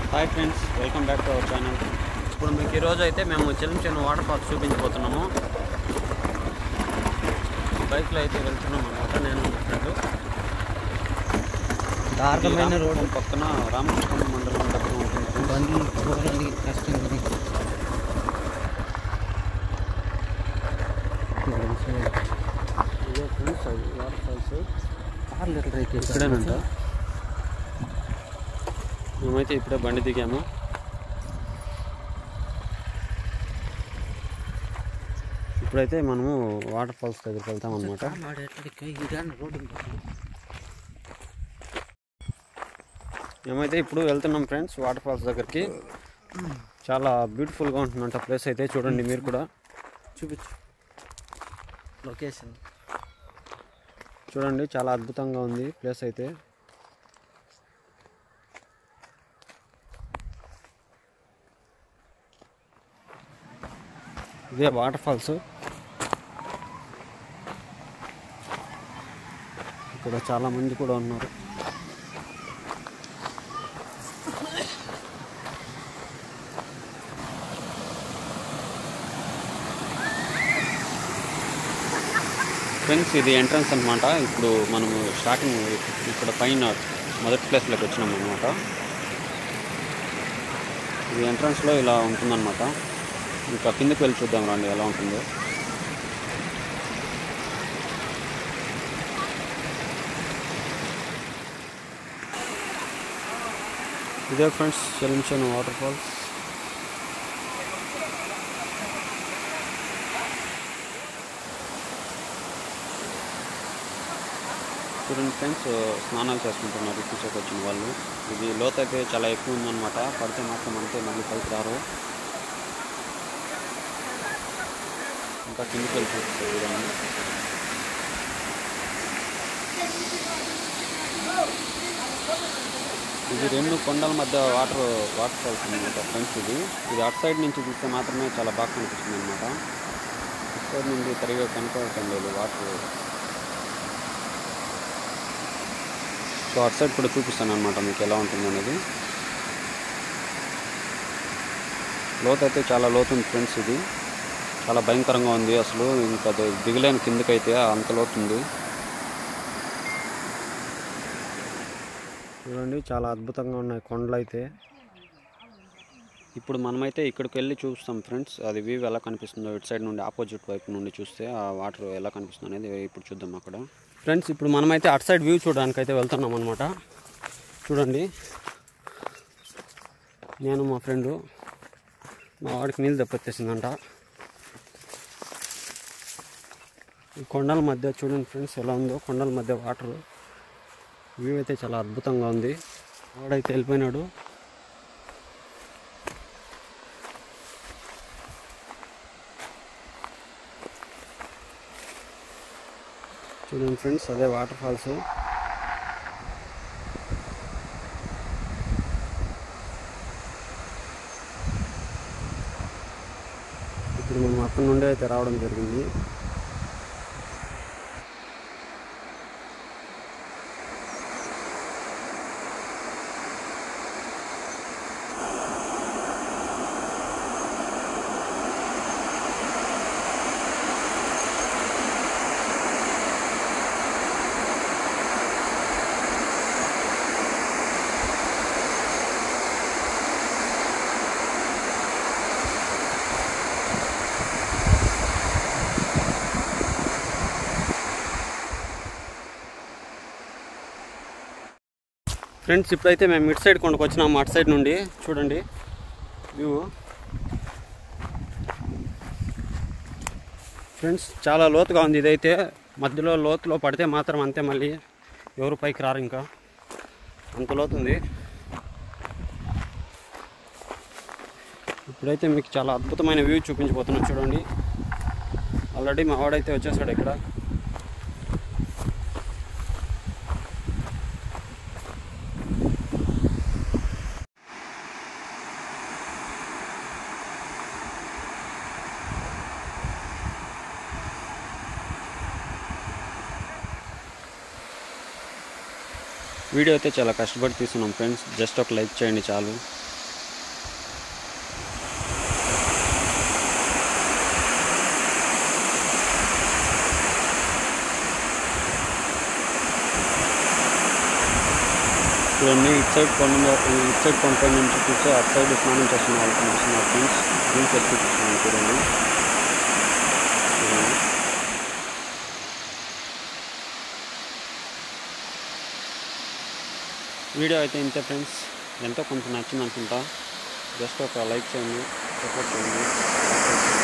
Hi friends welcome back to our channel ఇప్పుడు మీకు ఈరోజు అయితే మేము చెల్లించిన వాటర్ ఫాల్స్ చూపించబోతున్నాము బైక్లో అయితే వెళ్తున్నాం అనమాట నేను మా ఫ్రెండ్ దారుణమైన రోడ్డు రామకృష్ణ పక్కన రామకృష్ణ మండలం దగ్గర ఉంటుంది friends. బండ్లు పోవడానికి కష్టం ఉంది ఇదే ఫ్రెండ్స్ అది వాటర్ ఫాల్స్ ఆరు లీటర్ అయితే ఇక్కడేనంట మేమైతే ఇప్పుడే బండి దిగాము ఇప్పుడైతే మనము వాటర్ ఫాల్స్ దగ్గరికి వెళ్తాం అనమాట రోడ్డు ఉంది. మేమైతే ఇప్పుడు వెళ్తున్నాం ఫ్రెండ్స్ వాటర్ ఫాల్స్ దగ్గరికి చాలా బ్యూటిఫుల్గా ఉంటుందంట ప్లేస్ అయితే చూడండి మీరు కూడా చూపించు లొకేషన్ చూడండి చాలా అద్భుతంగా ఉంది ప్లేస్ అయితే ఇదే వాటర్ ఫాల్స్ ఇక్కడ చాలా మంది కూడా ఉన్నారు ఫ్రెండ్స్ ఇది ఎంట్రన్స్ అనమాట ఇప్పుడు మనము స్టార్టింగ్ ఇక్కడ పైన మొదటి ప్లేస్లోకి వచ్చినాం అనమాట ఇది ఎంట్రన్స్లో ఇలా ఉంటుందన్నమాట ఇంకా కిందకి వెళ్ళి చూద్దాం రండి ఎలా ఉంటుందో ఇదే ఫ్రెండ్స్ చెలించాను వాటర్ ఫాల్స్ చూడండి ఫ్రెండ్స్ స్నానాలు చేసుకుంటున్నారు కూర్చోకి వచ్చిన వాళ్ళు ఇది లోతు అయితే చాలా ఎక్కువ ఉందన్నమాట పడితే మాత్రం అంతే మళ్ళీ పైకి రారు ఇంకా కిందికి వెళ్ళి చూపిస్తారు చూడండి ఇది రెండు కొండల మధ్య వాటర్ వాటర్ ఫాల్స్ అనమాట ఫ్రెండ్స్ ఇది ఇది అటు సైడ్ నుంచి చూస్తే మాత్రమే చాలా బాగా కనిపిస్తుంది అనమాట ఇటు సైడ్ నుండి సరిగా కనపడటం లేదు వాటర్ సో అటు సైడ్ కూడా చూపిస్తాను అనమాట మీకు ఎలా ఉంటుంది అనేది లోతు అయితే చాలా లోతు ఉంది ఫ్రెండ్స్ ఇది చాలా భయంకరంగా ఉంది అసలు ఇంకా అది దిగలేని కిందకైతే అంత లోతు ఉంది చూడండి చాలా అద్భుతంగా ఉన్నాయి కొండలు అయితే ఇప్పుడు మనమైతే ఇక్కడికి వెళ్ళి చూస్తాం ఫ్రెండ్స్ అది వ్యూ ఎలా కనిపిస్తుందో ఇటు సైడ్ నుండి ఆపోజిట్ వైపు నుండి చూస్తే ఆ వాటర్ ఎలా కనిపిస్తుంది అనేది ఇప్పుడు చూద్దాం అక్కడ ఫ్రెండ్స్ ఇప్పుడు మనమైతే అటు సైడ్ వ్యూ చూడడానికి అయితే వెళ్తున్నాం అనమాట చూడండి నేను మా ఫ్రెండు మా వాడికి నీళ్ళు దెబ్బతీసిందంట ఈ కొండల మధ్య చూడండి ఫ్రెండ్స్ ఎలా ఉందో కొండల మధ్య వాటర్ వ్యూ అయితే చాలా అద్భుతంగా ఉంది వాడైతే వెళ్ళిపోయినాడు చూడండి ఫ్రెండ్స్ అదే వాటర్ ఫాల్స్ ఇప్పుడు మనం అక్కడి నుండి అయితే రావడం జరిగింది ఫ్రెండ్స్ ఇప్పుడైతే మేము ఇటు సైడ్ కొండకు వచ్చినాము అటు సైడ్ నుండి చూడండి వ్యూ ఫ్రెండ్స్ చాలా లోతుగా ఉంది ఇదైతే మధ్యలో లోతులో పడితే మాత్రం అంతే మళ్ళీ ఎవరు పైకి రారు ఇంకా అంత లోతు ఉంది ఇప్పుడైతే మీకు చాలా అద్భుతమైన వ్యూ చూపించబోతున్నాను చూడండి ఆల్రెడీ మా వాడైతే వచ్చేసాడు ఇక్కడ వీడియో అయితే చాలా కష్టపడి తీస్తున్నాం ఫ్రెండ్స్ జస్ట్ ఒక లైక్ చేయండి చాలు చూడండి ఇటు సైడ్ కొండ మీద- ఇటు సైడ్ కొండపై నుంచి చూస్తే అటు సైడ్ స్నానం చేస్తున్న వాళ్ళు కనిపిస్తున్నారు ఫ్రెండ్స్ జూమ్ చేసి చూపిస్తున్నాను చూడండి చూడండి వీడియో అయితే ఇంతే ఫ్రెండ్స్ ఎంతో కొంత నచ్చింది అనుకుంటా జస్ట్ ఒక లైక్ చేయండి సపోర్ట్ చేయండి